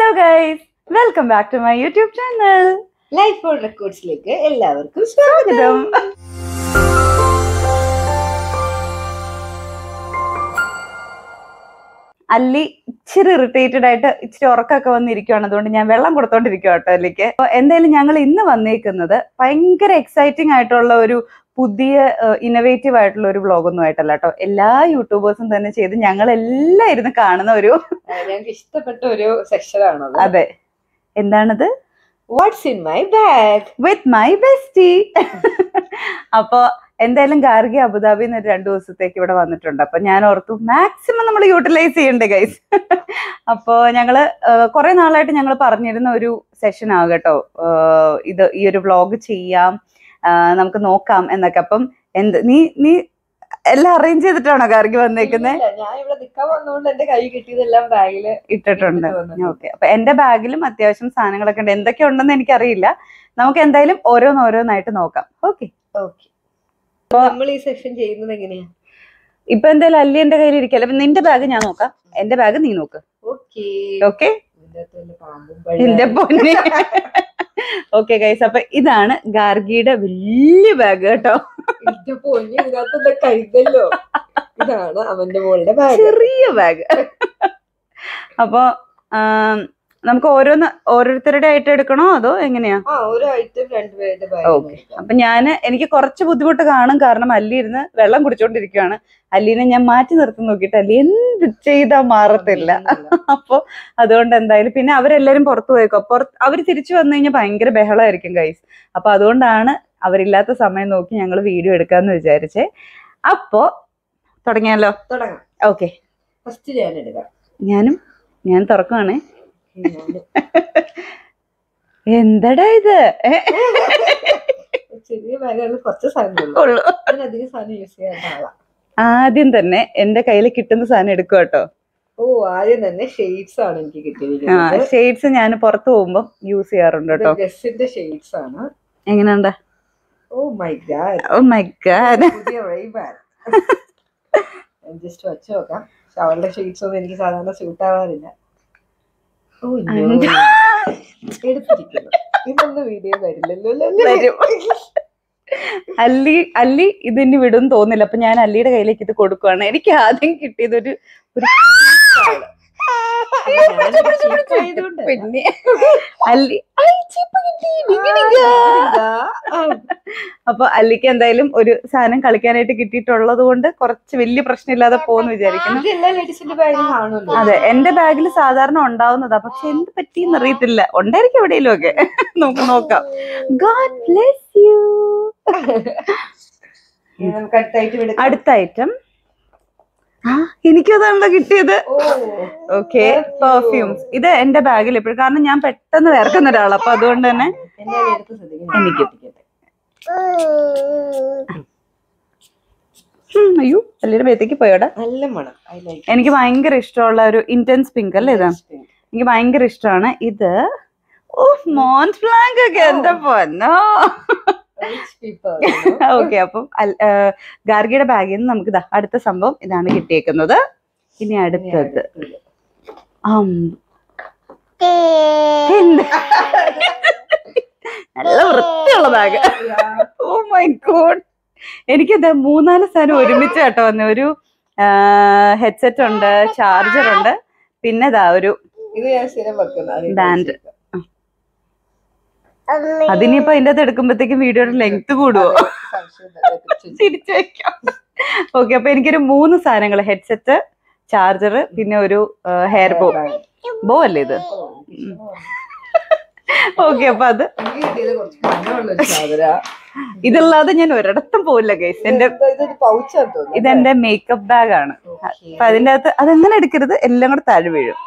Hello guys welcome back to my YouTube channel life for റെക്കോർഡ്സിലേക്ക് എല്ലാവർക്കും സ്വാഗതം അല്ലി ഇച്ചിരി ഇറിറ്റേറ്റഡ് ആയിട്ട് ഇച്ചിരി ഉറക്കമൊക്കെ വന്നിരിക്കുവാണ് അതുകൊണ്ട് ഞാൻ വെള്ളം കൊടുത്തോണ്ടിരിക്കുക കേട്ടോ അല്ലിക്ക് അപ്പൊ എന്തായാലും ഞങ്ങൾ ഇന്ന് വന്നേക്കുന്നത് ഭയങ്കര എക്സൈറ്റിംഗ് ആയിട്ടുള്ള ഒരു പുതിയ ഇന്നോവേറ്റീവ് ആയിട്ടുള്ള ഒരു വ്ളോഗൊന്നും ആയിട്ടല്ല കേട്ടോ എല്ലാ യൂട്യൂബേഴ്സും തന്നെ ചെയ്ത് ഞങ്ങൾ എല്ലാം ഇരുന്ന് കാണുന്ന ഒരു ഞങ്ങൾക്ക് ഇഷ്ടപ്പെട്ട ഒരു സെക്ഷൻ ആണത് അതെ എന്താണത് what's in my bag with my bestie അപ്പോ എന്തായാലും ഗാർഗി അബുദാബിയിൽ നിന്ന് ഒരു രണ്ടു ദിവസത്തേക്ക് ഇവിടെ വന്നിട്ടുണ്ട് അപ്പൊ ഞാൻ ഓർത്തു മാക്സിമം നമ്മൾ യൂട്ടിലൈസ് ചെയ്യണ്ടേ ഗൈസ് അപ്പോ ഞങ്ങള് കുറെ നാളായിട്ട് ഞങ്ങൾ പറഞ്ഞിരുന്ന ഒരു സെഷൻ ആകട്ടോ ഇത് ഈ ഒരു വ്ളോഗ് ചെയ്യാം ആ, നമുക്ക് നോക്കാം എന്നൊക്കെ അപ്പം എന്ത് നീ നീ എല്ലാം അറേഞ്ച് ചെയ്തിട്ടാണോ ഗാർഗി വന്നേക്കുന്നത് ഞാൻ ഇവിടെ നിക്കാൻ വന്നതുകൊണ്ട് എന്റെ കൈ കിട്ടിയതെല്ലാം ബാഗില് ഇട്ടിട്ടുണ്ട് ഇട്ടിട്ട് വന്നിട്ടുണ്ട്. ഓക്കെ അപ്പൊ എന്റെ ബാഗിലും അത്യാവശ്യം സാധനങ്ങളൊക്കെ ഉണ്ട് എന്തൊക്കെ ഉണ്ടെന്ന് എനിക്കറിയില്ല നമുക്ക് എന്തായാലും ഓരോന്നോരോന്നായിട്ട് നോക്കാം ഓക്കെ ഓക്കെ നമ്മൾ ഈ സെക്ഷൻ ചെയ്യുന്നത് എങ്ങനെയാ ഇപ്പൊ എന്തായാലും അല്ലി എന്റെ കയ്യിൽ ഇരിക്കല്ല അപ്പൊ നിന്റെ ബാഗ് ഞാൻ നോക്കാം എന്റെ ബാഗ് നീ നോക്ക് ഓക്കെ ഓക്കെ ഇതിന്റെ അകത്ത് വല്ല പാമ്പും എന്റെ പഴുതാനും. പൊന്നെ ഓക്കെ ഗൈസ് അപ്പൊ ഇതാണ് ഗാർഗിയുടെ വലിയ ബാഗ് കേട്ടോ എന്റെ പൊന്നി ഇതിനകത്ത് എന്താ കരുതല്ലോ ഇതാണ് അവന്റെ മോളുടെ ബാഗ് ചെറിയ ബാഗ് അപ്പൊ ആം, നമുക്ക് ഓരോന്ന് ഓരോരുത്തരുടെ ആയിട്ട് എടുക്കണോ അതോ എങ്ങനെയാ ആ ഒരു ഐറ്റം രണ്ടുപേരുടെ ഓക്കെ ബാഗ് അപ്പൊ ഞാന് എനിക്ക് കുറച്ച് ബുദ്ധിമുട്ട് കാണും കാരണം അല്ലി ഇരുന്ന് വെള്ളം കുടിച്ചോണ്ടിരിക്കുവാണ് അല്ലീനെ ഞാൻ മാറ്റി നിർത്തി നോക്കിയിട്ട് അല്ലി എന്ത് ചെയ്താ മാറത്തില്ല അപ്പൊ അതുകൊണ്ട് എന്തായാലും പിന്നെ അവരെല്ലാരും പുറത്തു പോയേക്കോ പുറത്ത് അവര് തിരിച്ചു വന്നു കഴിഞ്ഞാൽ ഭയങ്കര ബഹളമായിരിക്കും ഗൈസ് അപ്പൊ അതുകൊണ്ടാണ് അവരില്ലാത്ത സമയം നോക്കി ഞങ്ങൾ വീഡിയോ എടുക്കാന്ന് വിചാരിച്ചേ അപ്പോ തുടങ്ങിയാലോ തുടങ്ങാം ഓക്കെ ഫസ്റ്റ് ഞാൻ എടുക്കാം ഞാനും ഞാൻ തുറക്കുവാണേ ഞാന് എന്തടാ ഇത് ഏ, ചെറിയ ബാഗുകളിൽ കുറച്ച് സാധനമുള്ളൂ ഉള്ളു. ഞാൻ അധികം സാധനം യൂസ് ചെയ്യാൻ ആളാ ആദ്യം തന്നെ എന്റെ കയ്യിൽ കിട്ടുന്ന സാധനം എടുക്കും കേട്ടോ ഓ ആദ്യം തന്നെ ഷെയ്ഡ്സ് ആണ് എനിക്ക് ആ കിട്ടിയിരിക്കുന്നത് ഷെയ്ഡ്സ് ഞാൻ പുറത്ത് പോകുമ്പോ യൂസ് ചെയ്യാറുണ്ട് കേട്ടോ ഗസിന്റെ ഷെയ്ഡ്സ് ആണ് എങ്ങനെയുണ്ട് oh my god oh my god പുതിയ റൈബാൻ ജസ്റ്റ് വെച്ച് നോക്കാം പക്ഷെ അവളുടെ ഷെയ്ഡ്സ് ഒന്നും എനിക്ക് സാധാരണ സ്യൂട്ട് ആവാറില്ല ഓ no. എടുത്തിരിക്കുന്നു ഇന്നൊന്നും വീഡിയോ വരില്ലല്ലോ വരും. അല്ലി അല്ലി ഇതിന് വിടും തോന്നില്ല അപ്പൊ ഞാൻ അല്ലിയുടെ കയ്യിലേക്ക് ഇത് കൊടുക്കുവാണ് എനിക്ക് ആദ്യം കിട്ടിയത് ഒരു ഒരു ഞാനൊരു cheap ആയതുകൊണ്ട്. പിന്നെ അല്ലി ഐ, ചീപ്പ് കിട്ടി, ഡിങ്ങിടിങ്ങ. അപ്പൊ അല്ലിക്ക് എന്തായാലും ഒരു സാധനം കളിക്കാനായിട്ട് കിട്ടിയിട്ടുള്ളത് കൊണ്ട് കുറച്ച് വലിയ പ്രശ്നമില്ലാതെ പോകുന്നു വിചാരിക്കുന്നു ഇത് എല്ലാ ലേഡീസിന്റെ ബാഗിൽ കാണുമല്ലോ അതെ എന്റെ ബാഗിൽ സാധാരണ ഉണ്ടാവുന്നതാ പക്ഷെ എന്ത് പറ്റിയെന്ന് അറിയത്തില്ല ഉണ്ടായിരിക്കും എവിടെയെങ്കിലും ഒക്കെ നമുക്ക് നോക്കാം ഗോഡ് ബ്ലെസ് യു ഇനി നമുക്ക് അടുത്തായിട്ട് എടുക്കാം അടുത്ത ഐറ്റം ആ എനിക്കതാണല്ലോ കിട്ടിയത് ഓ ഓക്കെ പെർഫ്യൂംസ് ഇത് എന്റെ ബാഗിൽ എപ്പോഴും കാരണം ഞാൻ പെട്ടെന്ന് വേർക്കുന്ന ഒരാളാണ് അപ്പൊ അതുകൊണ്ട് തന്നെ എന്തായാലും എടുത്ത് ശ്രദ്ധിക്കണം എനിക്ക്. ഉം, അയ്യോ അല്ലിയുടെ മേത്തേക്ക് പോയോടെ നല്ല മണം ഐ ലൈക്ക് എനിക്ക് ഭയങ്കര ഇഷ്ടമുള്ള ഒരു ഇന്റൻസ് പിങ്ക് അല്ലേ ഇത് എനിക്ക് ഭയങ്കര ഇഷ്ടമാണ് ഇത് ഓ മോൺസ് ബ്ലാങ്ക് ഒക്കെ എന്റെ പൊന്നോ ഓക്കെ അപ്പം അൽ- ആ, ഗാർഗിയുടെ ബാഗിൽ നിന്ന് നമുക്ക് ഇതാ അടുത്ത സംഭവം ഇതാണ് കിട്ടിയേക്കുന്നത് ഇനി അടുത്തത് അം. എന്ത്? നല്ല വൃത്തിയുള്ള ബാഗ് ഓ മൈ ഗോഡ് എനിക്കത് മൂന്നാല് സാധനം ഒരുമിച്ച് കേട്ടോ വന്നെ ഒരു ഹെഡ്സെറ്റ് ഉണ്ട് ചാർജർ ഉണ്ട് പിന്നെ ഇതാ ഒരു ഇത് ഞാൻ സ്ഥിരം വെക്കുന്നത് Band. അതിനിപ്പോ അതിന്റെ അകത്ത് എടുക്കുമ്പോഴത്തേക്കും വീഡിയോയുടെ ലെങ്ത് കൂടുവോ തിരിച്ചു വെക്കാം ഓക്കെ അപ്പൊ എനിക്കൊരു മൂന്ന് സാധനങ്ങൾ ഹെഡ്സെറ്റ് ചാർജർ പിന്നെ ഒരു ഹെയർ ബോ ബോ അല്ലേ ഇത് ഓക്കെ അപ്പൊ അത് ഇതല്ലാതെ ഞാൻ ഒരിടത്തും പോവില്ല ഗൈസ് എന്റെ ഇതൊരു പൗച്ചാന്ന് തോന്നുന്നു ഇതെന്റെ മേക്കപ്പ് ബാഗ് ആണ് അപ്പൊ അതിന്റെ അകത്ത് അതെങ്ങനെ എടുക്കരുത് എല്ലാം കൂടെ താഴെ വീഴും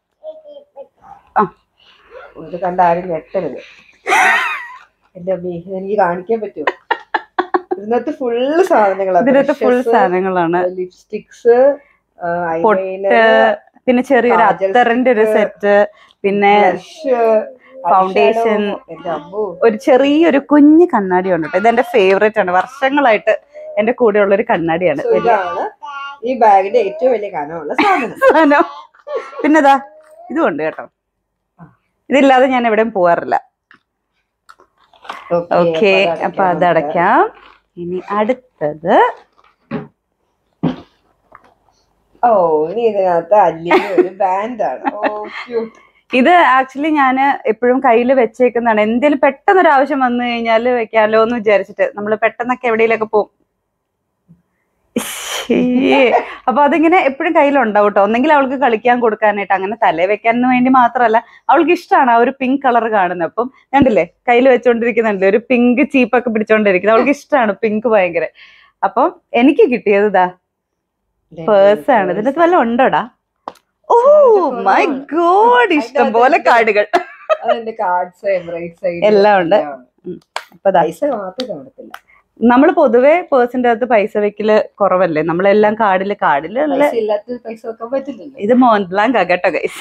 ആ ഇത് കണ്ട ആരും ഞെട്ടരുത് എന്റെ അമ്മേ ഇത് എനിക്ക് കാണിക്കാൻ പറ്റുമോ ഇതിനകത്ത് ഫുള്ള് സാധനങ്ങളാണ് ഇതിനകത്ത് ഫുൾ സാധനങ്ങളാണ് ലിപ്സ്റ്റിക്സ് പൊട്ട് പിന്നെ ചെറിയൊരു കാജൽ അത്തറിന്റെ ഒരു സെറ്റ് പിന്നെ Foundation. എന്റെ അമ്മോ ഒരു ചെറിയൊരു കുഞ്ഞു കണ്ണാടി ഉണ്ട് കേട്ടോ ഇതെന്റെ ഫേവറേറ്റ് ആണ് വർഷങ്ങളായിട്ട് എന്റെ കൂടെയുള്ള ഒരു കണ്ണാടിയാണ് So ഇതാണ് ഈ ബാഗിന്റെ ഏറ്റവും വലിയ കനമുള്ള സാധനം സാധനം പിന്നെതാ ഇതും ഉണ്ട് കേട്ടോ ഇതില്ലാതെ ഞാൻ എവിടെയും പോവാറില്ല ഓക്കെ അപ്പൊ അതടയ്ക്കാം ഇനി അടുത്തത് ഓ ഇനി ഇതിനകത്ത് അല്ലിന്റെ ഒരു ബാൻഡാണ് ഓ ക്യൂട്ട് ഇത് ആക്ച്വലി ഞാൻ എപ്പോഴും കയ്യിൽ വെച്ചേക്കുന്നതാണ് എന്തെങ്കിലും പെട്ടെന്ന് ഒരു ആവശ്യം വന്നു കഴിഞ്ഞാൽ വെക്കാലോ എന്ന് വിചാരിച്ചിട്ട് നമ്മൾ പെട്ടെന്നൊക്കെ എവിടെയെങ്കിലൊക്കെ പോകും ശ്ശേ. അപ്പൊ അതിങ്ങനെ എപ്പോഴും കയ്യിലുണ്ടാവും കേട്ടോ ഒന്നെങ്കിൽ അവൾക്ക് കളിക്കാൻ കൊടുക്കാനായിട്ട് അങ്ങനെ തലേ വെക്കാൻ വേണ്ടി മാത്രമല്ല അവൾക്ക് ഇഷ്ടമാണ് ആ ഒരു പിങ്ക് കളർ കാണുന്നത് അപ്പം കണ്ടില്ലേ കയ്യിൽ വെച്ചോണ്ടിരിക്കുന്നുണ്ട് ഒരു പിങ്ക് ചീപ്പൊക്കെ പിടിച്ചോണ്ടിരിക്കുന്നത് അവൾക്ക് ഇഷ്ടമാണ് പിങ്ക് ഭയങ്കര അപ്പം എനിക്ക് കിട്ടിയത് ഇതാ പേഴ്സ് ആണ് ഇതിന്റെ അകത്ത് വല്ലതും ഉണ്ടോടാ ഓ മൈ ഗോഡ് ഇഷ്ടം പോലെ കാർഡുകൾ അതിന്റെ കാർഡ്സ് എംബ്രൈസ് എല്ലാം ഉണ്ട്. അപ്പൊ ദാ പൈസ മാത്രം കാണത്തില്ല നമ്മൾ പൊതുവെ പേഴ്സിന്റെ അകത്ത് പൈസ വെക്കല് കുറവല്ലേ നമ്മളെല്ലാം കാർഡില് കാർഡിലുള്ള പൈസ ഇല്ലാത്ത പൈസ വെക്കാൻ പറ്റില്ലല്ലോ ഇത് മോൻ ബ്ലാങ്ക് ആകട്ടോ ഗൈസ്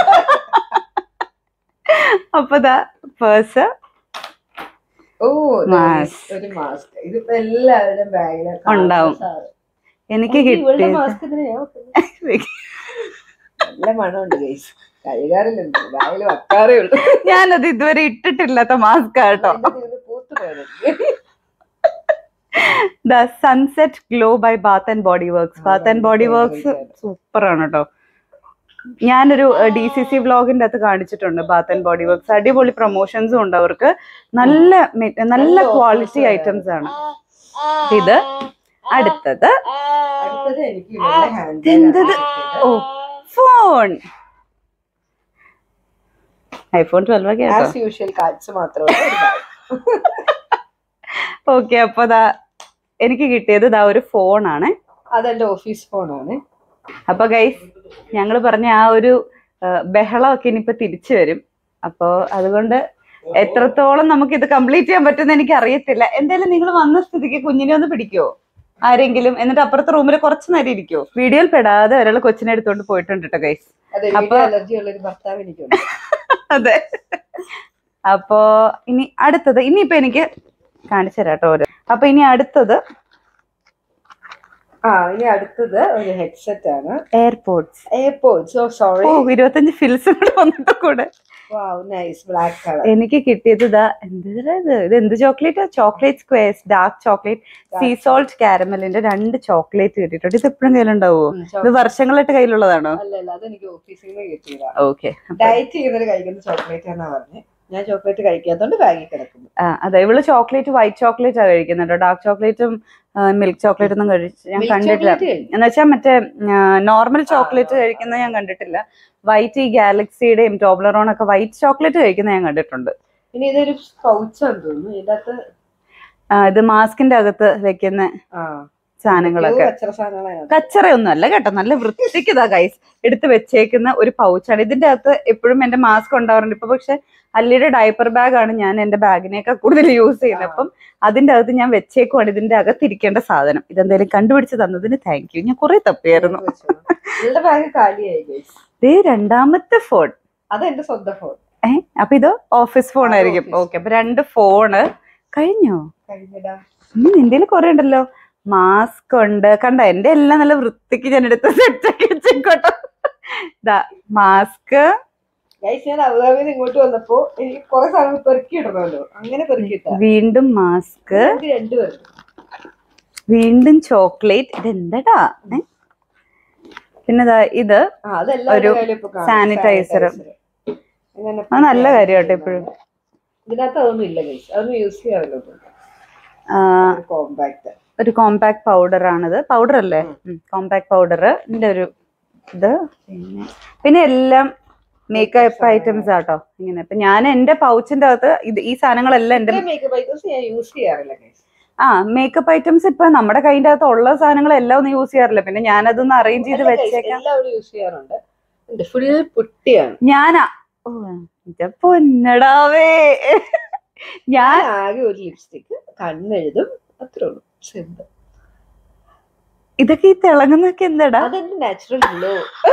അപ്പൊ ദാ പേഴ്സ് ഓ Mask. ഒരു മാസ്ക് ഇതിപ്പോ എല്ലാവരുടെയും ബാഗില് ഉണ്ടാവും. എനിക്ക് ഇവളുടെ കിട്ടിയത് മാസ്ക് നല്ല മണമുണ്ട് ഗൈസ് കഴുകാറില്ലുണ്ട് ബാഗിൽ വെക്കാറേ ഉള്ളൂ ഞാനത് ഇതുവരെ ഇട്ടിട്ടില്ലാത്ത മാസ്ക് കേട്ടോ അതിന്റെ ഇത് പൂത്ത് പോയത് the sunset glow by bath and body works bath and body works super ആണ് കേട്ടോ ഞാനൊരു ഡി സി സി വ്ളോഗിന്റെ അകത്ത് കാണിച്ചിട്ടുണ്ട് ബാത്ത് ആൻഡ് ബോഡി വർക്ക്സ് അടിപൊളി പ്രൊമോഷൻസും ഉണ്ട് അവർക്ക് നല്ല മെ- നല്ല നല്ല ക്വാളിറ്റി offers ഐറ്റംസ് ആണ് ഇത് അടുത്തത് അടുത്തത് എനിക്ക് ഇവളുടെ ഹാൻഡ് എന്തത്? ഓ ഫോൺ ഐഫോൺ ട്വൽവ് ഒക്കെ കേട്ടോ ആസ് യൂഷ്വൽ കാർഡ്സ് മാത്രമേ ഒരു bag. ഓക്കെ അപ്പൊ ദാ എനിക്ക് കിട്ടിയത് ദാ ഒരു ഫോണാണ് അതെന്റെ ഓഫീസ് ഫോണാണ് അപ്പൊ ഗൈസ് ഞങ്ങൾ പറഞ്ഞ ആ ഒരു ആ, ബഹളമൊക്കെ ഇനിയിപ്പോ തിരിച്ചു വരും അപ്പോ അതുകൊണ്ട് എത്രത്തോളം നമുക്ക് ഇത് കംപ്ലീറ്റ് ചെയ്യാൻ പറ്റുമെന്ന് എനിക്ക് അറിയത്തില്ല എന്തായാലും നിങ്ങൾ വന്ന സ്ഥിതിക്ക് കുഞ്ഞിനെ ഒന്ന് പിടിക്കുവോ ആരെങ്കിലും എന്നിട്ട് അപ്പുറത്തെ റൂമിൽ കുറച്ച് നേരം ഇരിക്കുവോ വീഡിയോയിൽ പെടാതെ ഒരാൾ കൊച്ചിനെ എടുത്തോണ്ട് പോയിട്ടുണ്ട് കേട്ടോ ഗൈസ് അതെ അപ്പൊ- അലർജി ഉള്ള ഒരു ഭർത്താവ് എനിക്കുണ്ട് അതെ അപ്പോ ഇനി അടുത്തത് ഇനിയിപ്പോ എനിക്ക് കാണിച്ചു തരാം കേട്ടോ ഓരോ അപ്പൊ ഇനി അടുത്തത് ആ ഇനി അടുത്തത് ഒരു ഹെഡ്സെറ്റ് ആണ് AirPods AirPods oh sorry oh ഇരുപത്തഞ്ച് ഫിൽസ് കൂടെ വന്നിട്ട് കൂടെ വാവ് നൈസ് ബ്ലാക്ക് കളർ എനിക്ക് കിട്ടിയത് ഇതാ എന്തിനാ ഇത് ഇത് എന്ത് chocolate chocolate squares dark chocolate sea salt കാരമലിന്റെ രണ്ട് ചോക്ലേറ്റ് കിട്ടിയിട്ടുണ്ട് ഇത് എപ്പോഴും കയ്യിലുണ്ടാവോ ഇത് വർഷങ്ങളായിട്ട് കയ്യിലുള്ളതാണോ അല്ല അല്ല അതെനിക്ക് ഓഫീസിൽ നിന്ന് കിട്ടിയതാ ഓക്കെ ഡയറ്റ് ചെയ്യുന്നവര് കഴിക്കുന്ന ചോക്ലേറ്റ് എന്നാ പറഞ്ഞത് ഞാൻ ചോക്ലേറ്റ് കഴിക്കാത്തോണ്ട് ബാഗിൽ കിടക്കുന്നു അതെ ഇവള് ചോക്ലേറ്റ് വൈറ്റ് ചോക്ലേറ്റ് ആ കഴിക്കുന്നുണ്ട് ഡാർക്ക് ചോക്ലേറ്റും മിൽക്ക് ചോക്ലേറ്റ് ഒന്നും കഴിച്ച് ഞാൻ Milk കണ്ടിട്ടില്ല chocolate കഴിക്കും. എന്ന് വെച്ചാൽ മറ്റേ നോർമൽ ചോക്ലേറ്റ് കഴിക്കുന്നത് ഞാൻ കണ്ടിട്ടില്ല വൈറ്റ് ഈ ഗാലക്സിയുടെയും ടോബ്ലറോൺ ഒക്കെ വൈറ്റ് ചോക്ലേറ്റ് കഴിക്കുന്നത് ഞാൻ കണ്ടിട്ടുണ്ട് പിന്നെ ഇതൊരു പൗച്ചാന്ന് തോന്നുന്നു ഇതിനകത്ത് ആ, ഇത് മാസ്കിന്റെ അകത്ത് വെക്കുന്ന ആ സാധനങ്ങളൊക്കെ കച്ചറ സാധനങ്ങളാണ് കച്ചറയൊന്നും അല്ല കേട്ടോ നല്ല വൃത്തിക്ക് ഇതാ ഗൈസ് എടുത്ത് വെച്ചേക്കുന്ന ഒരു പൗച്ചാണ് ഇതിന്റെ അകത്ത് എപ്പോഴും എന്റെ മാസ്ക് ഉണ്ടാവാറുണ്ട് ഇപ്പൊ പക്ഷെ അല്ലിയുടെ ഡയപ്പർ ബാഗ് ആണ് ഞാൻ എന്റെ ബാഗിനേക്കാൾ കൂടുതൽ യൂസ് ചെയ്യുന്നത് അപ്പം അതിന്റെ അകത്ത് ഞാൻ വെച്ചേക്കുവാണ് ഇതിന്റെ അകത്ത് ഇരിക്കേണ്ട സാധനം ഇതെന്തായാലും കണ്ടുപിടിച്ച് തന്നതിന് താങ്ക് യു ഞാൻ കുറെ തപ്പിയായിരുന്നു നിങ്ങളുടെ ബാഗ് കാലിയായി ഗൈസ് ദേ രണ്ടാമത്തെ ഫോൺ അതെന്റെ സ്വന്തം ഫോൺ ഏ അപ്പൊ ഇത് ഓഫീസ് ഫോൺ അത് ആയിരിക്കും office. ഓക്കെ അപ്പൊ രണ്ട് ഫോണ് കഴിഞ്ഞോ കഴിഞ്ഞടാ ഇനി നിന്റെ കുറെ ഉണ്ടല്ലോ മാസ്ക് ഉണ്ട് കണ്ട എന്റെ എല്ലാം നല്ല വൃത്തിക്ക് ഞാൻ എടുത്ത് സെറ്റ് ആക്കി വെച്ചേക്കോട്ടോ ഇതാ മാസ്ക് ഗൈസ് ഞാൻ അബുദാബിയിൽ നിന്ന് ഇങ്ങോട്ട് വന്നപ്പോ എനിക്ക് കുറെ സാധനങ്ങൾ പെറുക്കി ഇടണമല്ലോ അങ്ങനെ പെറുക്കിയിട്ടാ വീണ്ടും മാസ്ക് എനിക്ക് രണ്ടുപേരും വീണ്ടും ചോക്ലേറ്റ് ഇത് എന്താടാ ഏ? പിന്നെ ദാ ഇത് ആ അതെല്ലാം ഒരു എൻ്റെ കയ്യിലിപ്പോ കാണും. sanitizer. Sanitizer. അങ്ങനെ അത് നല്ല കാര്യം കേട്ടോ എപ്പോഴും ഇതിനകത്ത് അതൊന്നും ഇല്ല ഗൈസ് അതൊന്നും യൂസ് ചെയ്യാറില്ല കോമ്പാക്ട് ഒരു കോമ്പാക്ട് പൗഡർ ആണിത് പൗഡർ അല്ലേ കോമ്പാക്ട് പൗഡർ ഇതിന്റെ ഒരു ഇത് പിന്നെ പിന്നെ എല്ലാം മേക്കപ്പ് ഐറ്റംസ് ആട്ടോ ഇങ്ങനെ ഇപ്പൊ ഞാൻ എന്റെ പൗച്ചിന്റെ അകത്ത് ഇത് ഈ സാധനങ്ങളെല്ലാം എന്റെ മേക്കപ്പ് ഐറ്റംസ് ഞാൻ യൂസ് ചെയ്യാറില്ല ഗൈസ് ആ മേക്കപ്പ് ഐറ്റംസ് ഇപ്പൊ നമ്മുടെ കൈന്റെ അകത്ത് ഉള്ള സാധനങ്ങളെല്ലാം ഒന്നും യൂസ് ചെയ്യാറില്ല പിന്നെ ഞാനതൊന്ന് അറേഞ്ച് ചെയ്ത് വെച്ചേക്കാം എല്ലാവരും യൂസ് ചെയ്യാറുണ്ട് ഫുൾ പുട്ടിയാണ് ഞാനാ ഓ ഇത് പൊന്നടാവേ ഞാൻ ഞാൻ ആകെ ഒരു ലിപ്സ്റ്റിക് കണ്ണെഴുതും അത്രേ ഉള്ളൂ സിമ്പിൾ ഇതൊക്കെ ഈ തിളങ്ങുന്നൊക്കെ എന്താടാ അതെന്റെ നാച്ചുറൽ ഗ്ലോ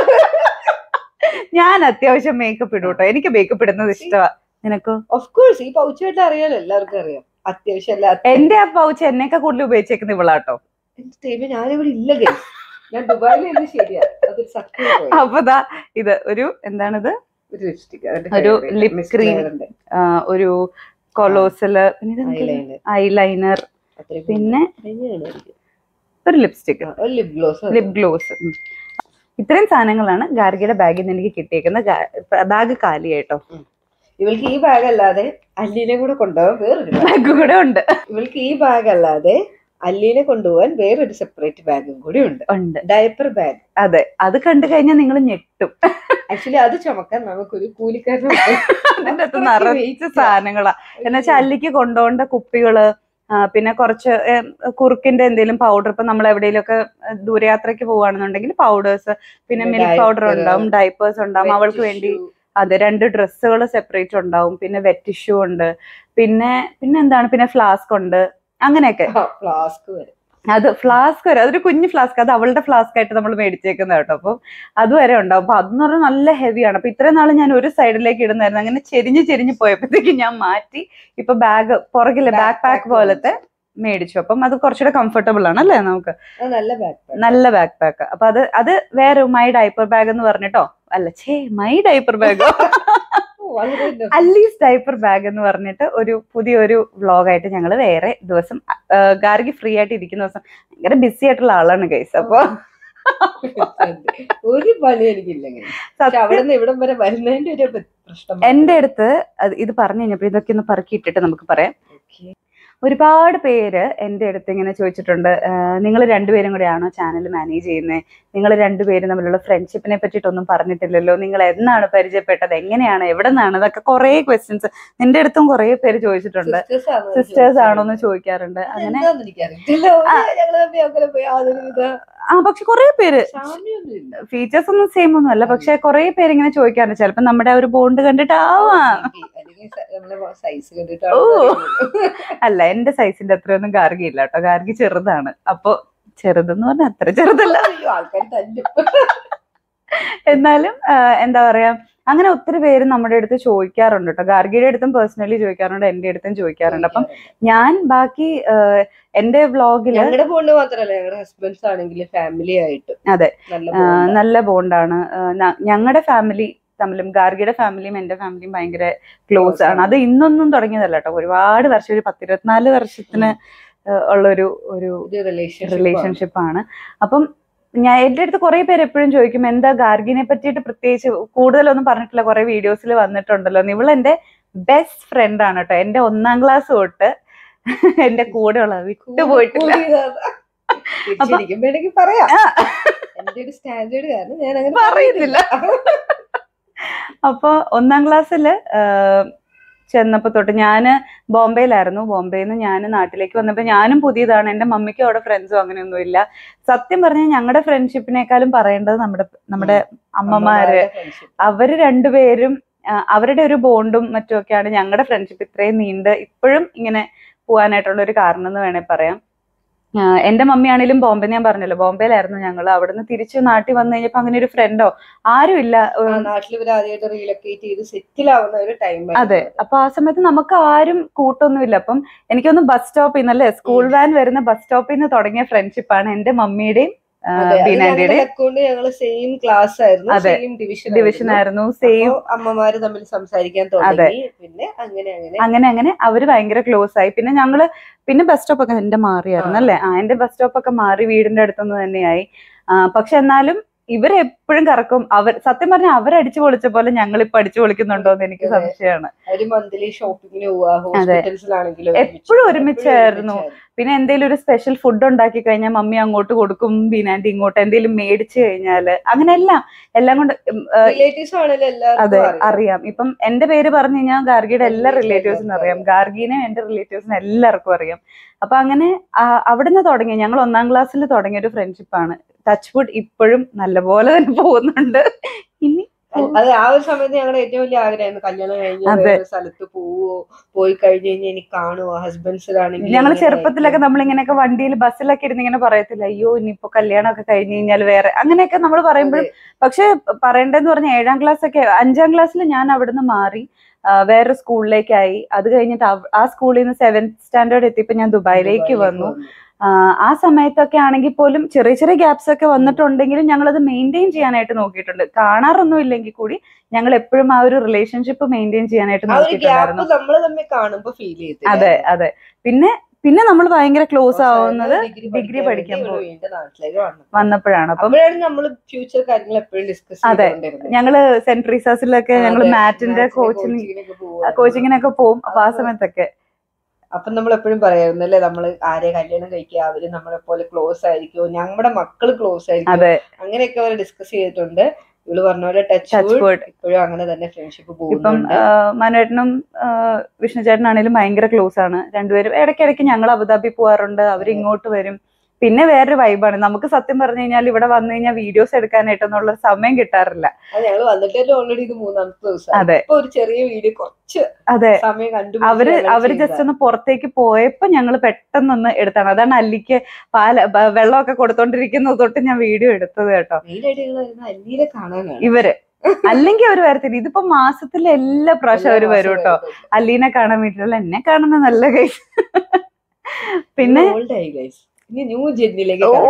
ഞാൻ അത്യാവശ്യം മേക്കപ്പ് ഇടും കേട്ടോ എനിക്ക് മേക്കപ്പ് ഇടുന്നത് ഇഷ്ടമാ നിനക്കോ ഓഫ് കോഴ്സ് ഈ പൗച്ചായിട്ട് അറിയാലോ എല്ലാവർക്കും അറിയാം അത്യാവശ്യം എല്ലാ എന്റെ ആ പൗച്ച് എന്നേക്കാ കൂടുതൽ ഉപയോഗിച്ചേക്കുന്ന ഇവളാട്ടോ എന്റെ ദൈവമേ ഞാനിവിടെ ഇല്ല ഗൈസ് ഞാൻ ദുബായിൽ നിന്ന് ശരിയാ അതൊരു സത്യം പോയി അപ്പൊ ദാ ഇത് ഒരു എന്താണിത് ഒരു ലിപ്സ്റ്റിക് ഒരു lip cream. ആ, ഒരു കൊളോസല് പിന്നെ ഐലൈനർ ഐലൈനർ പിന്നെ ഒരു ലിപ്സ്റ്റിക് ഒരു ലിപ് ഗ്ലോസ് ലിപ് ഗ്ലോസ് ഇത്രയും സാധനങ്ങളാണ് ഗാർഗിയുടെ ബാഗിൽ നിന്ന് എനിക്ക് കിട്ടിയേക്കുന്നത് ബാഗ് കാലിയായിട്ടോ ഇവൾക്ക് ഈ ബാഗ് അല്ലാതെ അല്ലീനെ കൂടെ കൊണ്ടുപോകാൻ വേറൊരു ബാഗ് ബാഗ് കൂടെ ഉണ്ട് ഇവൾക്ക് ഈ ബാഗ് അല്ലാതെ അല്ലീനെ കൊണ്ടുപോകാൻ വേറൊരു സെപ്പറേറ്റ് ബാഗും കൂടി ഉണ്ട് ഉണ്ട് ഡയപ്പർ ബാഗ് അതെ അത് കണ്ടു കഴിഞ്ഞാൽ നിങ്ങൾ ഞെട്ടും ആക്ച്വലി അത് ചുമക്കാൻ നമുക്കൊരു കൂലിക്കാരനെ അതിന്റെ അകത്ത് നിറച്ച് സാധനങ്ങളാ എന്ന് വെച്ചാൽ അല്ലിക്ക് കൊണ്ടുപോകേണ്ട കുപ്പികള് ആ, പിന്നെ കുറച്ച് ഏ, കുറുക്കിന്റെ എന്തെങ്കിലും പൗഡർ ഇപ്പൊ നമ്മൾ എവിടെയെങ്കിലുമൊക്കെ ദൂരയാത്രയ്ക്ക് പോവാണെന്നുണ്ടെങ്കിൽ പൗഡേഴ്സ് പിന്നെ പിന്നെ മിൽക്ക് പൗഡർ diaper, ഉണ്ടാവും ഡൈപ്പേഴ്സ് ഉണ്ടാവും അവൾക്ക് വേണ്ടി അതെ രണ്ട് ഡ്രസ്സുകൾ സെപ്പറേറ്റ് ഉണ്ടാവും പിന്നെ വെറ്റ് ടിഷ്യൂ ഉണ്ട് പിന്നെ പിന്നെ എന്താണ് പിന്നെ ഫ്ലാസ്ക് ഉണ്ട് അങ്ങനെയൊക്കെ ഫ്ലാസ്ക് വരെ അത് ഫ്ലാസ്ക് വരെ അതൊരു കുഞ്ഞു ഫ്ലാസ്ക് അത് അവളുടെ ഫ്ലാസ്ക് ആയിട്ട് നമ്മൾ മേടിച്ചേക്കുന്നത് കേട്ടോ അപ്പം അതുവരെ ഉണ്ടാവും അപ്പൊ അതെന്ന് പറഞ്ഞാൽ നല്ല ഹെവിയാണ് അപ്പൊ ഇത്രയും നാൾ ഞാൻ ഒരു സൈഡിലേക്ക് ഇടുന്നായിരുന്നു അങ്ങനെ ചെരിഞ്ഞ് ചെരിഞ്ഞ് പോയപ്പോഴത്തേക്ക് ഞാൻ മാറ്റി ഇപ്പൊ ബാഗ് പുറകിലെ ബാക്ക് പാക്ക് പോലത്തെ മേടിച്ചു അപ്പം അത് കുറച്ചുകൂടെ കംഫർട്ടബിൾ ആണ് അല്ലേ നമുക്ക് അത് നല്ല ബാഗ് നല്ല ബാക്ക് പാക്ക് അപ്പൊ അത് അത് വേറെ മൈ ഡൈപ്പർ ബാഗ് എന്ന് പറഞ്ഞിട്ടോ അല്ല ഛേ മൈ ഡൈപ്പർ ബാഗോ വളരെ അല്ലീസ് ഡൈപ്പർ ബാഗ് എന്ന് പറഞ്ഞിട്ട് ഒരു പുതിയൊരു വ്ളോഗായിട്ട് ഞങ്ങൾ വേറെ ദിവസം ആ, ഗാർഗി ഫ്രീ ആയിട്ട് ഇരിക്കുന്ന ദിവസം ഭയങ്കര ബിസി ആയിട്ടുള്ള ആളാണ് ഗൈസ് അപ്പൊ ഒരു പണി എനിക്കില്ലെങ്കിൽ പക്ഷെ സത്യം അവിടെ നിന്ന് ഇവിടം വരെ വരുന്നതിന്റെ ഒരു പ്രശ്നം എന്റെ അടുത്ത് അത് ഇത് പറഞ്ഞു കഴിഞ്ഞപ്പോ ഇതൊക്കെ ഒന്ന് പറക്കി ഇട്ടിട്ട് നമുക്ക് പറയാം Okay. ഒരുപാട് പേര് എൻ്റെ അടുത്ത് ഇങ്ങനെ ചോദിച്ചിട്ടുണ്ട് നിങ്ങൾ രണ്ടുപേരും കൂടെയാണോ ചാനൽ മാനേജ് ചെയ്യുന്നത് നിങ്ങൾ രണ്ടുപേരും തമ്മിലുള്ള ഫ്രണ്ട്ഷിപ്പിനെ പറ്റിയിട്ടൊന്നും പറഞ്ഞിട്ടില്ലല്ലോ നിങ്ങൾ എന്നാണ് പരിചയപ്പെട്ടത് എങ്ങനെയാണ് എവിടെ നിന്നാണ് ഇതൊക്കെ കുറേ ക്വസ്റ്റ്യൻസ് നിന്റെ അടുത്തും കുറേ പേര് ചോദിച്ചിട്ടുണ്ട് Sisters ആണോ എന്ന് സിസ്റ്റേഴ്സ് ആണോ എന്ന് ചോദിച്ചത്. ചോദിക്കാറുണ്ട് അങ്ങനെ അതെന്താന്ന് എനിക്കറിയത്തില്ല ഞങ്ങൾ തമ്മിൽ അങ്ങനെ പോയി യാതൊരുവിധ ആ പക്ഷെ കുറേ പേര് സാമ്യമൊന്നുമില്ല ഫീച്ചേഴ്സ് ഒന്നും സെയിം ഒന്നും അല്ല പക്ഷെ കുറേ പേര് ഇങ്ങനെ ചോദിക്കാറുണ്ട് ചിലപ്പോ നമ്മുടെ ആ ഒരു ബോണ്ട് കണ്ടിട്ടാവാം അല്ലെങ്കിൽ നമ്മളെ സൈസ് ഓ. കണ്ടിട്ടാണ് അല്ല എന്റെ സൈസിന്റെ അത്രയൊന്നും ഗാർഗി ഇല്ല കേട്ടോ ഗാർഗി ചെറുതാണ് അപ്പൊ ചെറുതെന്ന് പറഞ്ഞാൽ അത്ര ചെറുതല്ല ആൾക്കാർ തല്ലും എന്നാലും ആ, എന്താ പറയാ അങ്ങനെ ഒത്തിരി പേര് നമ്മുടെ അടുത്ത് ചോദിക്കാറുണ്ട് കേട്ടോ ഗാർഗിയുടെ അടുത്തും പേഴ്സണലി ചോദിക്കാറുണ്ട് എന്റെ അടുത്തും ചോദിക്കാറുണ്ട് അപ്പം ഞാൻ ബാക്കി ആ, എന്റെ വ്ളോഗില് ഞങ്ങളുടെ ബോണ്ട് മാത്രല്ല ഞങ്ങളുടെ ഹസ്ബൻഡ്സ് ആണെങ്കിൽ ഫാമിലി ആയിട്ട് അതെ. നല്ല ആ, bond ആ. നല്ല ബോണ്ടാണ് ഞങ്ങളുടെ ഫാമിലി തമ്മിലും ഗാർഗിയുടെ ഫാമിലിയും എന്റെ ഫാമിലിയും ഭയങ്കര ക്ലോസ് Close ആണ് ആണ്. അത് ഇന്നൊന്നും തുടങ്ങിയതല്ല കേട്ടോ ഒരുപാട് വർഷം ഒരു പത്തിരുപത്തിനാല് വർഷത്തിന് ആ, ഉള്ളൊരു ഒരു ഒരു റിലേഷൻഷിപ്പ് റിലേഷൻഷിപ്പ് ആണ് അപ്പം ഞാൻ എന്റെ അടുത്ത് കുറെ പേര് എപ്പോഴും ചോദിക്കും എന്താ ഗാർഗിനെ പറ്റിയിട്ട് പ്രത്യേകിച്ച് കൂടുതലൊന്നും പറഞ്ഞിട്ടില്ല കുറെ വീഡിയോസിൽ വന്നിട്ടുണ്ടല്ലോ എന്ന്. ഇവള് എന്റെ ബെസ്റ്റ് ഫ്രണ്ട് ആണ് കേട്ടോ എന്റെ ഒന്നാം ക്ലാസ് തൊട്ട് എന്റെ കൂടെ ഉള്ളത് വിട്ടുപോയിട്ടില്ല ശരിക്കും വേണമെങ്കിൽ പറയാം ആ. എന്റെ ഒരു സ്റ്റാൻഡേർഡ് കാരണം ഞാൻ അങ്ങനെ പറയുന്നില്ല. അപ്പൊ ഒന്നാം ക്ലാസ്സിൽ ചെന്നപ്പോ തൊട്ട് ഞാന് ബോംബെയിലായിരുന്നു ബോംബെയിൽ നിന്ന് ഞാൻ നാട്ടിലേക്ക് വന്നപ്പോ ഞാനും പുതിയതാണ് എന്റെ മമ്മിക്കും അവിടെ ഫ്രണ്ട്സും അങ്ങനെയൊന്നും ഇല്ല സത്യം പറഞ്ഞാൽ ഞങ്ങളുടെ ഫ്രണ്ട്ഷിപ്പിനേക്കാളും പറയേണ്ടത് നമ്മുടെ നമ്മുടെ അമ്മമാര് അവര് രണ്ടുപേരും ആ, അവരുടെ ഒരു ബോണ്ടും മറ്റുമൊക്കെയാണ് ഞങ്ങളുടെ ഫ്രണ്ട്ഷിപ്പ് ഇത്രയും നീണ്ട് ഇപ്പോഴും ഇങ്ങനെ പോകാനായിട്ടുള്ള ഒരു കാരണം എന്ന് വേണേൽ പറയാം ആ, എന്റെ മമ്മിയാണെങ്കിലും ബോംബെ ഞാൻ പറഞ്ഞല്ലോ ബോംബെയിലായിരുന്നു ഞങ്ങൾ അവിടുന്ന് തിരിച്ച് നാട്ടിൽ വന്നു കഴിഞ്ഞപ്പോ അങ്ങനെ ഒരു ഫ്രണ്ടോ ആരും ഇല്ല ഉം, നാട്ടിൽ ഇവർ ആദ്യമായിട്ട് റീലൊക്കേറ്റ് ചെയ്ത് സെറ്റിൽ ആവുന്ന ഒരു ടൈം അതെ അപ്പൊ ആ സമയത്ത് നമുക്ക് ആരും കൂട്ടൊന്നുമില്ല അപ്പം എനിക്കൊന്ന് ബസ് സ്റ്റോപ്പിൽ നിന്ന് അല്ലേ സ്കൂൾ വാൻ വരുന്ന ബസ് സ്റ്റോപ്പിൽ നിന്ന് തുടങ്ങിയ ഫ്രണ്ട്ഷിപ്പാണ് എന്റെ മമ്മിയുടെയും ആ, ബീനാന്റിയുടെയും അക്കൗണ്ട് ഞങ്ങൾ സെയിം ക്ലാസ് ആയിരുന്നു അതെ. സെയിം ഡിവിഷൻ ഡിവിഷൻ ആയിരുന്നു സെയിം അമ്മമാര് തമ്മിൽ സംസാരിക്കാൻ തുടങ്ങി പിന്നെ അങ്ങനെ അങ്ങനെ അങ്ങനെ അങ്ങനെ അവര് ഭയങ്കര ക്ലോസ് ആയി പിന്നെ ഞങ്ങള് പിന്നെ ബസ് സ്റ്റോപ്പ് ഒക്കെ എന്റെ മാറിയായിരുന്നു ആ. അല്ലേ ആ എന്റെ ബസ് സ്റ്റോപ്പ് ഒക്കെ മാറി വീടിന്റെ അടുത്തുനിന്ന് തന്നെയായി ആ, പക്ഷെ എന്നാലും ഇവര് എപ്പോഴും കറക്കും അവർ സത്യം പറഞ്ഞാൽ അവരടിച്ചു പൊളിച്ച പോലെ ഞങ്ങൾ ഇപ്പൊ അടിച്ചു പൊളിക്കുന്നുണ്ടോ എന്ന് എനിക്ക് അതെ. സംശയമാണ് ഒരു മന്ത്ലി ഷോപ്പിങ്ങിന് പോവാ ഹോസ്പിറ്റൽസിലാണെങ്കിലും എപ്പോഴും ഒരുമിച്ചായിരുന്നു. പിന്നെ എന്തെങ്കിലും ഒരു സ്പെഷ്യൽ ഫുഡ് ഉണ്ടാക്കി കഴിഞ്ഞാൽ മമ്മി അങ്ങോട്ട് കൊടുക്കും ബീനാൻറ്റി ഇങ്ങോട്ട് എന്തെങ്കിലും മേടിച്ചു കഴിഞ്ഞാല് അങ്ങനെയെല്ലാം എല്ലാം കൊണ്ട് ഉം, ആ, റിലേറ്റീവ്സ് ആണെങ്കിലും അതെ എല്ലാവർക്കും അറിയാം. അറിയാം ഇപ്പം എന്റെ പേര് പറഞ്ഞു കഴിഞ്ഞാൽ ഗാർഗിയുടെ എല്ലാ എല്ലാവർക്കും റിലേറ്റീവ്സിനും അറിയാം അറിയാം. ഗാർഗിനെ എന്റെ റിലേറ്റീവ്സിനും എല്ലാവർക്കും അറിയാം അപ്പൊ അങ്ങനെ ആ, അവിടുന്ന് തുടങ്ങി ഞങ്ങൾ ഒന്നാം ക്ലാസ്സിൽ തുടങ്ങിയ ഒരു ഫ്രണ്ട്ഷിപ്പാണ് ടച്ച് വുഡ് ഇപ്പോഴും നല്ലപോലെ തന്നെ പോകുന്നുണ്ട് ഇനി അത് ആ ഒരു സമയത്ത് ഞങ്ങളുടെ ഏറ്റവും വലിയ ആഗ്രഹമായിരുന്നു കല്യാണം കഴിഞ്ഞ് അതെ. വേറെ സ്ഥലത്ത് പോവോ പോയി കഴിഞ്ഞ് കഴിഞ്ഞാൽ എനിക്ക് കാണുവോ ഹസ്ബൻഡ്സിലാണെങ്കിൽ ഞങ്ങൾ ചെറുപ്പത്തിലൊക്കെ നമ്മൾ ഇങ്ങനെയൊക്കെ വണ്ടിയിൽ ബസ്സിലൊക്കെ ഇരുന്ന് ഇങ്ങനെ പറയത്തില്ല അയ്യോ ഇനിയിപ്പോ കല്യാണമൊക്കെ കഴിഞ്ഞ് കഴിഞ്ഞാൽ വേറെ അങ്ങനെയൊക്കെ നമ്മൾ പറയുമ്പോഴും പക്ഷെ പറയേണ്ടതെന്ന് പറഞ്ഞാൽ ഏഴാം ക്ലാസ് ഒക്കെ അഞ്ചാം ക്ലാസ്സിൽ ഞാൻ അവിടുന്ന് മാറി ആ, വേറെ സ്കൂളിലേക്കായി അത് കഴിഞ്ഞിട്ട് അവ- ആ സ്കൂളിൽ നിന്ന് സെവൻത് സ്റ്റാൻഡേർഡ് എത്തിയപ്പോ ഞാൻ ദുബായിലേക്ക് വന്നു ആ, ആ സമയത്തൊക്കെ ആണെങ്കിൽ പോലും ചെറിയ ചെറിയ ഗ്യാപ്സ് ഒക്കെ വന്നിട്ടുണ്ടെങ്കിലും ഞങ്ങൾ അത് മെയിൻറ്റെയിൻ ചെയ്യാനായിട്ട് നോക്കിയിട്ടുണ്ട് കാണാറൊന്നും ഇല്ലെങ്കിൽ കൂടി ഞങ്ങൾ എപ്പോഴും ആ ഒരു റിലേഷൻഷിപ്പ് മെയിൻറ്റെയിൻ ചെയ്യാനായിട്ട് ആ ഒരു ഗ്യാപ്പ് നോക്കിയിട്ടുണ്ടായിരുന്നു നമ്മൾ തമ്മിൽ കാണുമ്പോ ഫീൽ ചെയ്തു അതെ അതെ പിന്നെ പിന്നെ നമ്മൾ ഭയങ്കര ക്ലോസ് ആവുന്നത് ഡിഗ്രി പഠിക്കാൻ ഇവള് പോയി. വീണ്ടും നാട്ടിലേക്ക് വന്നു വന്നപ്പോഴാണ് അപ്പം അപ്പോഴാണ് നമ്മൾ ഫ്യൂച്ചർ കാര്യങ്ങൾ എപ്പോഴും ഡിസ്കസ് അതെ. ചെയ്തുകൊണ്ടിരുന്നത് ഞങ്ങള് സെന്റ് ട്രീസാസിലൊക്കെ ഞങ്ങൾ അതെ, മാറ്റിന്റെ മാത്സിന് കോച്ചിങ് കോച്ചിങ്ങിനൊക്കെ പോവായിരുന്നു. കോച്ചിങ്ങിനൊക്കെ പോകും അപ്പൊ ആ അപ്പൊ സമയത്തൊക്കെ അപ്പൊ നമ്മൾ എപ്പോഴും പറയായിരുന്നു അല്ലേ നമ്മള് ആരെ കല്യാണം കഴിക്കുക അവര് നമ്മളെ പോലെ ക്ലോസ് ആയിരിക്കും ഞങ്ങളുടെ മക്കള് ക്ലോസ് ആയിരിക്കും അതെ അങ്ങനെയൊക്കെ അവർ ഡിസ്കസ് ചെയ്തിട്ടുണ്ട് ഇവള് പറഞ്ഞ പോലെ ടച്ച് ടച്ച് വേർഡ് ഇപ്പോഴും അങ്ങനെ തന്നെ ഫ്രണ്ട്ഷിപ്പ് ഇപ്പം പോകുന്നുണ്ട് മനുവേട്ടനും വിഷ്ണു ചേട്ടനാണേലും ഭയങ്കര ക്ലോസ് ആണ് രണ്ടുപേരും ഇടയ്ക്കിടയ്ക്ക് ഞങ്ങൾ അബുദാബി പോവാറുണ്ട് അവർ അതെ. ഇങ്ങോട്ട് വരും പിന്നെ വേറൊരു വൈബാണ് നമുക്ക് സത്യം പറഞ്ഞു കഴിഞ്ഞാൽ ഇവിടെ വന്നു കഴിഞ്ഞാൽ വീഡിയോസ് എടുക്കാനായിട്ടൊന്നുള്ള സമയം കിട്ടാറില്ല അത് ഞങ്ങൾ വന്നിട്ട് ഓൾറെഡി ഇത് മൂന്നാമത്തെ ദിവസം അതെ. ഇപ്പൊ ഒരു ചെറിയ വീഡിയോ കുറച്ച് അതെ സമയം കണ്ടു അവര് അവര് ജസ്റ്റ് ഒന്ന് പുറത്തേക്ക് പോയപ്പോ ഞങ്ങൾ പെട്ടെന്നൊന്ന് എടുത്താണ് അതാണ് അല്ലിക്ക് പാല ബ- വെള്ളമൊക്കെ കൊടുത്തോണ്ടിരിക്കുന്നത് തൊട്ട് ഞാൻ വീഡിയോ എടുത്തത് കേട്ടോ മെയിനായിട്ട് ഞങ്ങൾ വരുന്ന അല്ലീനെ കാണാനാണ് ഇവര് അല്ലെങ്കിൽ അവര് വരത്തില്ല ഇതിപ്പോ മാസത്തിലെ എല്ലാ പ്രാവശ്യം അവര് വരും കേട്ടോ അല്ലീനെ കാണാൻ വേണ്ടിയിട്ടുള്ള എന്നെ കാണുന്ന നല്ല കൈസ് പിന്നെ ഓൾഡ് ആയി ഗൈസ് ഇനി ന്യൂ ജെന്നിലേക്ക് ഓ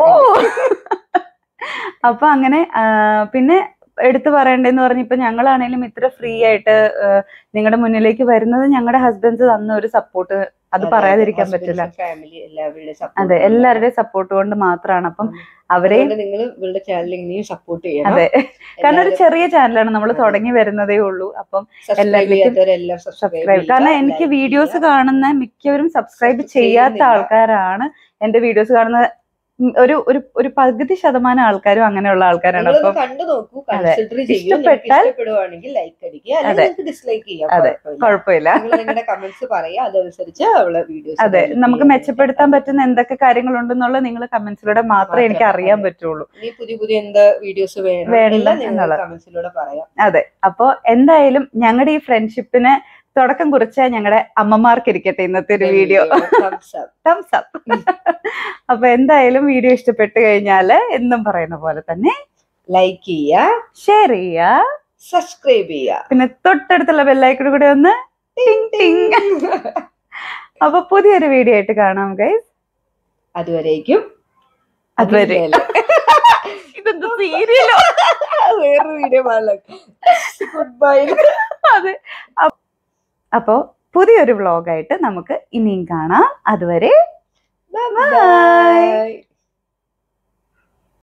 അപ്പൊ അങ്ങനെ ആ, പിന്നെ എടുത്തു പറയണ്ടെന്ന് പറഞ്ഞ ഇപ്പൊ ഞങ്ങളാണേലും ഇത്ര ഫ്രീ ആയിട്ട് നിങ്ങളുടെ മുന്നിലേക്ക് വരുന്നത് ഞങ്ങളുടെ ഹസ്ബൻഡ്സ് തന്ന ഒരു സപ്പോർട്ട് അത് പറയാതിരിക്കാൻ പറ്റില്ല ഫാമിലി എല്ലാവരുടെ അതെ എല്ലാവരുടെയും സപ്പോർട്ട് കൊണ്ട് മാത്രമാണ് അപ്പം അവരെ നിങ്ങൾ ഇവളുടെ ചാനൽ ഇനിയും സപ്പോർട്ട് ചെയ്യണം അതെ കാരണം ഒരു എല്ലാവരും ചെറിയ ചാനലാണ് നമ്മൾ അതെ. തുടങ്ങി വരുന്നതേ ഉള്ളൂ അപ്പം subscribe എല്ലാവരിലേക്കും ചെയ്യാത്തവരെല്ലാം subscribe സബ്സ്ക്രൈബ് ചെയ്യുക, കാരണം എനിക്ക് like വീഡിയോസ് ചെയ്യുക. കാണുന്ന മിക്കവരും സബ്സ്ക്രൈബ് Subscribe ചെയ്യാത്ത ചെയ്യുന്നില്ല. ആൾക്കാരാണ് എന്റെ വീഡിയോസ് കാണുന്ന ഉം, ഒരു ഒരു ഒരു പകുതി ശതമാനം ആൾക്കാരും അങ്ങനെയുള്ള ആൾക്കാരാണ് നിങ്ങളൊന്ന് അപ്പം കണ്ടു നോക്കൂ അതെ. കൺസിഡർ ചെയ്യൂ നിങ്ങൾക്ക് ഇഷ്ടപ്പെട്ടാൽ- ഇഷ്ടപ്പെടുവാണെങ്കിൽ ലൈക്ക് അടിക്കുക അല്ലെങ്കിൽ അതെ. നിങ്ങൾക്ക് ഡിസ്ലൈക്ക് ചെയ്യാം അതെ. കുഴപ്പമില്ല. കുഴപ്പമില്ല നിങ്ങൾ നിങ്ങളുടെ കമന്റ്സ് പറയാ അതനുസരിച്ച് അവളെ വീഡിയോസ് അതെ നമുക്ക് മെച്ചപ്പെടുത്താൻ പറ്റുന്ന എന്തൊക്കെ കാര്യങ്ങളുണ്ടെന്നുള്ളത് നിങ്ങൾ കമന്റ്സിലൂടെ മാത്രമേ എനിക്ക് മാത്രം, അറിയാൻ അതെ. പറ്റുള്ളൂ ഇനി പുതിയ പുതിയ എന്ത് വീഡിയോസ് വേണം വേണം എല്ലാം നിങ്ങൾ എന്നുള്ളത്. കമന്റ്സിലൂടെ പറയാം അതെ അപ്പൊ എന്തായാലും ഞങ്ങളുടെ ഈ ഫ്രണ്ട്ഷിപ്പിന് തുടക്കം കുറിച്ച ഞങ്ങളുടെ അമ്മമാർക്ക് ഇരിക്കട്ടെ ഇന്നത്തെ ഒരു video Thumbs up. Thumbs up അപ്പൊ എന്തായാലും വീഡിയോ ഇഷ്ടപ്പെട്ട് കഴിഞ്ഞാല് എന്നും പറയുന്ന പോലെ തന്നെ ലൈക്ക് ചെയ്യുക ഷെയർ ചെയ്യുക സബ്സ്ക്രൈബ് ചെയ്യുക പിന്നെ തൊട്ടടുത്തുള്ള ബെല്ലൈക്കൺ കൂടെ ഒന്ന് ടിങ് ടിങ് അപ്പൊ പുതിയൊരു വീഡിയോ ആയിട്ട് കാണാം ഗൈസ് അതുവരേക്കും അതുവരെ ഇതെന്ത് സീരിയലോ വേറൊരു വീഡിയോ ഗുഡ് ബൈ അതെ അപ്പ- അപ്പോ പുതിയൊരു വ്ളോഗായിട്ട് നമുക്ക് ഇനിയും കാണാം അതുവരെ ബൈ